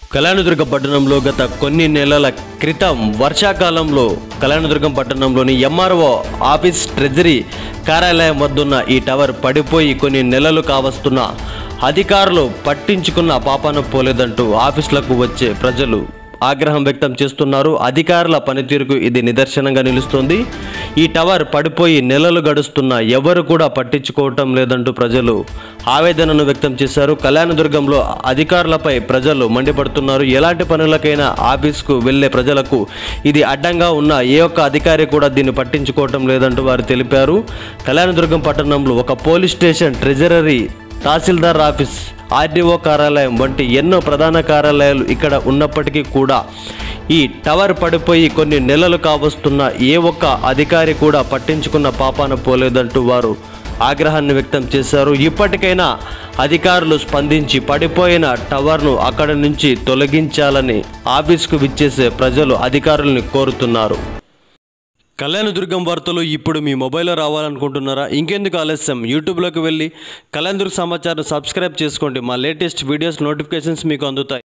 కళ్యాణదుర్గ పట్టణంలో గత కొన్ని నెలల క్రితం వర్షాకాలంలో కళ్యాణదుర్గం పట్టణంలోని ఎంఆర్ఓ ఆఫీస్ ట్రెజరీ కార్యాలయం వద్దున్న ఈ టవర్ పడిపోయి కొన్ని నెలలు కావస్తున్న అధికారులు పట్టించుకున్న పాపాన పోలేదంటూ ఆఫీసులకు వచ్చే ప్రజలు ఆగ్రహం వ్యక్తం చేస్తున్నారు అధికారుల పనితీరుకు ఇది నిదర్శనంగా నిలుస్తోంది ఈ టవర్ పడిపోయి నెలలు గడుస్తున్నా ఎవరు కూడా పట్టించుకోవటం లేదంటూ ప్రజలు ఆవేదనను వ్యక్తం చేశారు కళ్యాణదుర్గంలో అధికారులపై ప్రజలు మండిపడుతున్నారు ఎలాంటి పనులకైనా ఆఫీస్కు వెళ్లే ప్రజలకు ఇది అడ్డంగా ఉన్న ఏ ఒక్క అధికారి కూడా దీన్ని పట్టించుకోవటం లేదంటూ వారు తెలిపారు కళ్యాణదుర్గం పట్టణంలో ఒక police station treasury tahsildar office RDO కార్యాలయం వంటి ఎన్నో ప్రధాన కార్యాలయాలు ఇక్కడ ఉన్నప్పటికీ కూడా ఈ టవర్ పడిపోయి కొన్ని నెలలు కావస్తున్న ఏ ఒక్క అధికారి కూడా పట్టించుకున్న పాపాన పోలేదంటూ వారు ఆగ్రహాన్ని వ్యక్తం చేశారు ఇప్పటికైనా అధికారులు స్పందించి పడిపోయిన టవర్ను అక్కడి నుంచి తొలగించాలని ఆఫీస్కు విచ్చేసే ప్రజలు అధికారుల్ని కోరుతున్నారు కళ్యాణదుర్గం వార్తలు ఇప్పుడు మీ మొబైల్లో రావాలనుకుంటున్నారా ఇంకెందుకు ఆలస్యం యూట్యూబ్లోకి వెళ్ళి కళ్యాణదుర్గ సమాచారం సబ్స్క్రైబ్ చేసుకోండి మా లేటెస్ట్ వీడియోస్ నోటిఫికేషన్స్ మీకు అందుతాయి